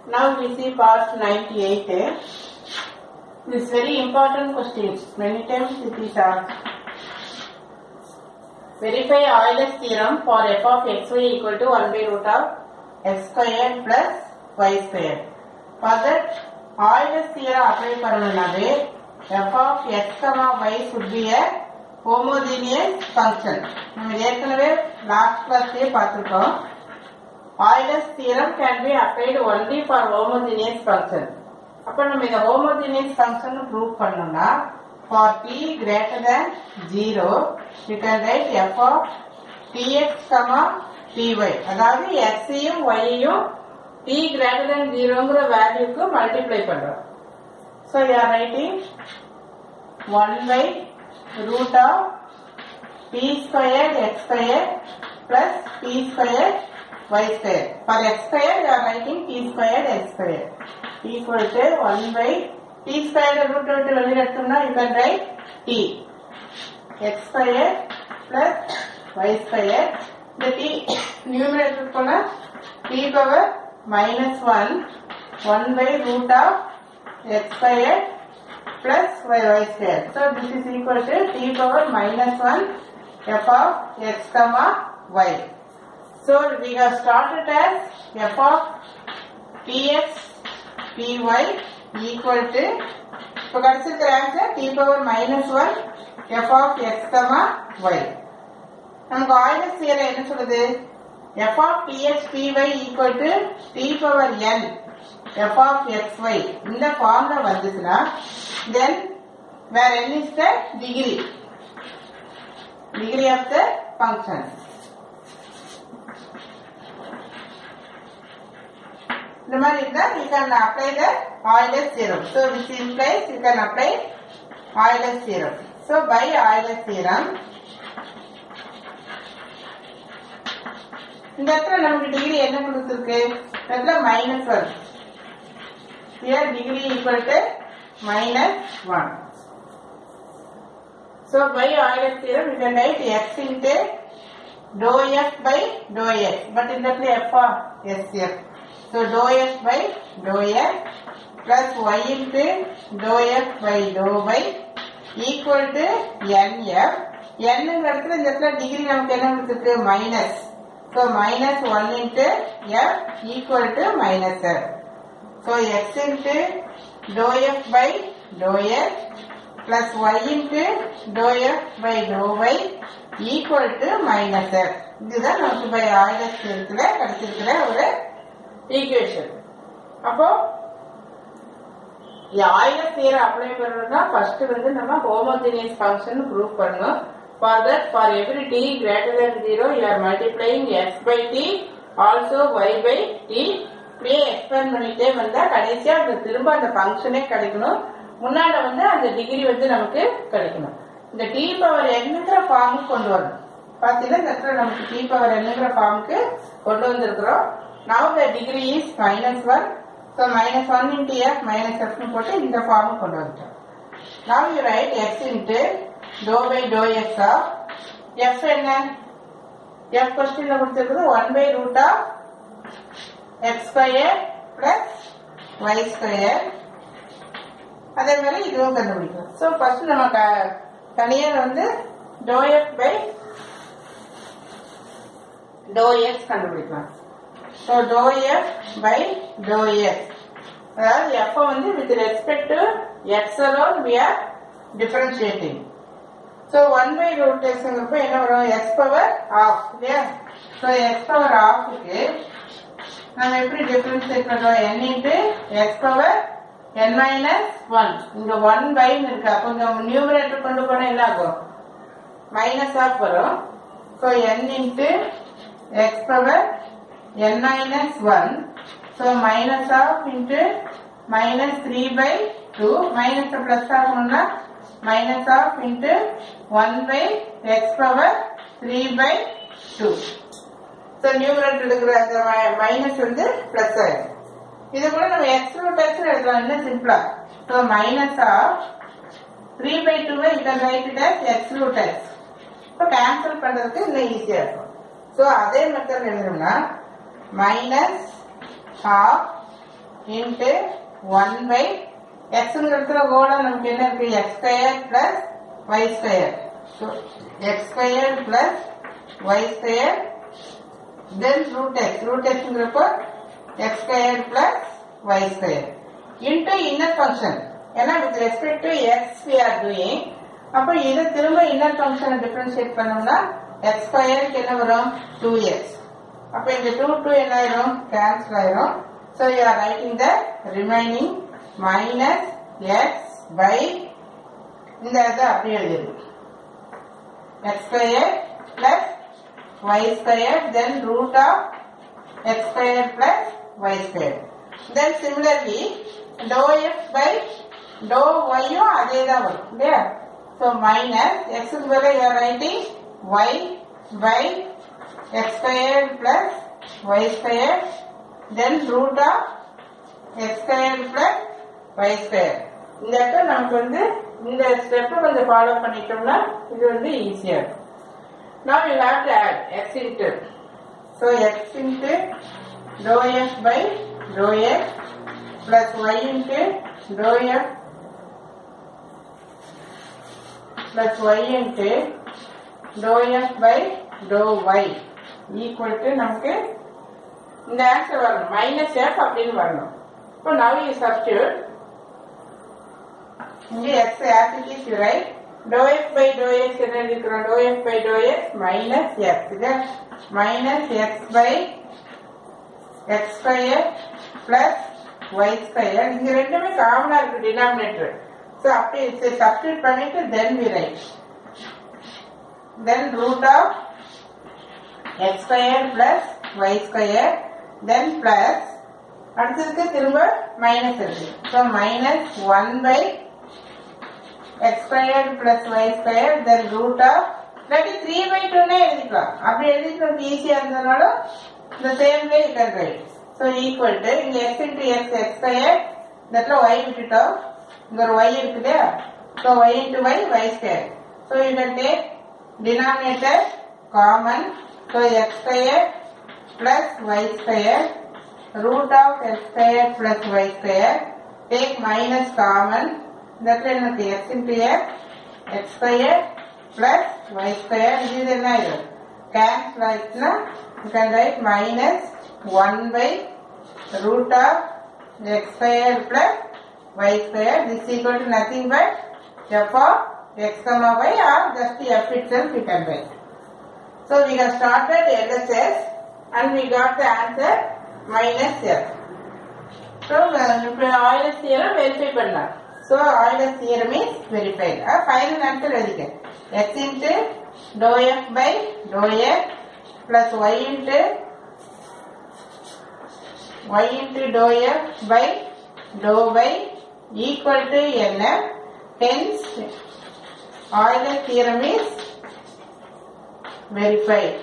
Now we see part 98. This very important question. Many times it is asked. Verify Euler's theorem for f of xy equal to 1 by root of x square plus y square. For that, Euler's theorem apply பண்ணணும்னாவே f of x, y should be a homogeneous function. நம்ம ஏற்கனவே last கிளாஸ்லயே பார்த்திருக்கோம் Euler's theorem can be applied only for homogeneous function. அப்ப நம்ம இந்த homogeneous function prove பண்ணணும்னா for t greater than 0 you can write f of tx ty அதாவது x யும் y யும் t greater than 0ங்கிற வேல்யூக்கு மல்டிப்ளை பண்றோம் so you are writing 1 by root of t squared x squared plus t squared y square. For x square, you are writing t squared x square equal to 1 by t squared root விட்டு வெளியில எடுத்தோம்னா you can write t x square plus y square இந்த t numerator போனா t power minus 1 1 by root of x square plus y y square. So this is equal to t power minus 1 f of x comma y. So we have started as f of px py equal to இப்போ கிடைச்சிருக்கிற answer t power minus one F of X comma Y நமக்கு Euler's theorem என்ன சொல்லுது F of PX PY equal to T power N F of X Y இந்த ஃபார்ம்ல வந்துச்சுன்னா then where N is the degree degree of the function இந்த மாதிரி இருந்தா you can apply the Euler's theorem. So which implies you can apply Euler's theorem. So by Euler's theorem இந்த இடத்துல நமக்கு degree என்ன கொடுத்துருக்கு இந்த இடத்துல minus one here degree equal to minus one so by Euler theorem you can write X into to F by dou X but இந்த இடத்துல F R S F So dou f by dou x plus y into dou f by dou y equal to nf. n இடத்துல இந்த இடத்துல degree நமக்கு என்ன கொடுத்துருக்கு minus so minus one into F equal to minus F so X into to F by dou X plus Y into to F by dou Y equal to minus F இதுதான் நமக்கு by ஆயிரத்தி கிடைச்சிருக்கிற ஒரு equation அப்போ ஆயிரம் theorem apply பண்றதுனா first வந்து நம்ம homogeneous function prove பண்ணணும் for that for every T greater than zero you are multiplying X by T also Y by T இப்படியே எக்ஸ்பேண்ட் பண்ணிட்டே வந்தா கடைசியா அந்த திரும்ப அந்த ஃபங்க்ஷனே கிடைக்கணும் முன்னால வந்து அந்த டிகிரி வந்து நமக்கு கிடைக்கணும் இந்த டி பவர் என்னங்கிற ஃபார்முக்கு கொண்டு வரணும் பாத்தீங்கன்னா இந்த இடத்துல நமக்கு டி பவர் என்னங்கிற ஃபார்முக்கு கொண்டு வந்திருக்கிறோம் now the degree is minus 1 so minus 1 into f minus f னு போட்டு இந்த ஃபார்ம் கொண்டு வந்துட்டோம் now you write x into dou by dou x of f என்ன f கொஸ்டின்ல கொடுத்திருக்கிறது 1 by root of x square plus y square அதே மாதிரி இதுவும் கண்டுபிடிக்கலாம் ஸோ ஃபர்ஸ்ட் நம்ம க- தனியா வந்து dou f by dou x கண்டுபிடிக்கலாம் so dou F by dou X அதாவது எஃப் வந்து with respect to X alone we are differentiating so one by root எக்ஸ்ங்கிறப்ப என்ன வரும் எக்ஸ் பவர் ஆஃப் இல்லையா ஸோ எக்ஸ் பவர் ஆஃப்க்கு நம்ம எப்படி டிஃபரன்ஷியேட் பண்றோம் N into X power N minus one இங்க ஒன் பைன்னு இருக்கு அப்போ இங்க நியூமரேட்டர் கொண்டு போனா என்ன ஆகும் மைனஸ் ஆஃப் வரும் so N into X power n minus 1 so minus of into minus 3 by 2 minus the plus ஆகணும்னா minus of into 1 by x power 3 by 2 so numerator இருக்கிற அந்த மைனஸ் வந்து பிளஸ் ஆயிடும் இது கூட நம்ம எக்ஸ் ரூட் எக்ஸ் எழுதலாம் இன்னும் சிம்பிளா so minus of three by two Y இதை write it X root X இப்போ கேன்சல் பண்றதுக்கு இன்னும் ஈஸியா இருக்கும் ஸோ அதே மெத்தட் எழுதணும்னா minus half into one by எக்ஸுங்கிற கூட நமக்கு என்ன இருக்கு X square plus Y square X square plus Y square then root X root எக்ஸ்ங்கிறப்போ X square plus Y square into inner function ஏன்னா with respect to X we are doing அப்போ இதை திரும்ப இன்னர் ஃபங்க்ஷனை டிஃபரன்ஷியேட் பண்ணோம்னா X ஸ்கொயருக்கு என்ன வரும் டூ எக்ஸ் அப்போ இந்த டூ டூ என்ன ஆயிரும் கேன்சல் ஆயிரும் so you are writing the remaining minus X by இந்த இதை அப்படியே எழுதிடு X square plus Y square then root of x square plus y square. Then similarly, dou x by dou y யும் அதே தான் வரும் இல்லையா ஸோ மைனஸ் எக்ஸுக்கு பதிலாக you are writing y by x square plus y square then root of x square plus y square. இந்த இடத்துல நமக்கு வந்து இந்த ஸ்டெப்பை கொஞ்சம் ஃபாலோ பண்ணிட்டோம்னா இது வந்து ஈஸியா இருக்கும் Now you have to add x into So x into dou f by dou x plus y into dou f plus y into dou f by dou y equal to நமக்கு இந்த answer வரணும் minus F அப்படின்னு வரணும் இப்போ now you substitute இங்கே x activities you write dou x by dou x என்ன இருக்கிறோம் dou f by dou x minus x இது minus x by x square plus y square இங்க ரெண்டுமே காமனா இருக்கு டினாமினேட்டர் சோ அப்படி சப்ஸ்டிட் பண்ணிட்டு then we write then root of x square plus y square then plus அடுத்ததுக்கு திரும்ப minus இருக்கு so minus one by x squared plus y squared then root of இல்லாட்டி த்ரீ பை டூனே எழுதிக்கலாம் அப்படி எழுதிட்டு நமக்கு ஈஸியா இருந்ததுனால இந்த same way you can write so equal to இங்க x into x x square இந்த இடத்துல ஒய் விட்டுட்டோம் இங்க ஒரு ஒய் இருக்கு இல்லையா so y into y y square so you can take denominator common so x square plus Y square root of x square plus y square take minus common இந்த இடத்துல எனக்கு x into x x square plus y square இது இது என்ன ஆயிடும் cancel ஆயிடுச்சுன்னா you can write minus 1 by root of x square plus y square this is equal to nothing but f of x comma y or just f itself you can write so we have started LSS and we got the answer minus f. So, இப்போ Euler's theorem verify பண்ணலாம் so Euler's theorem is verified final answer எழுதிக்க x into to F by doe f plus Y into y into to F by doe by equal to என்ன hence Euler's theorem is verified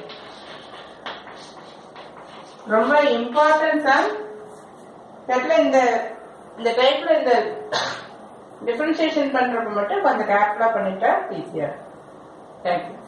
ரொம்ப important some இடத்துல இந்த இந்த டைப்ல இந்த differentiation பண்றப்ப மட்டும் கொஞ்சம் கேர்ஃபுல்லா பண்ணிட்டா ஈஸியா தேங்க்யூ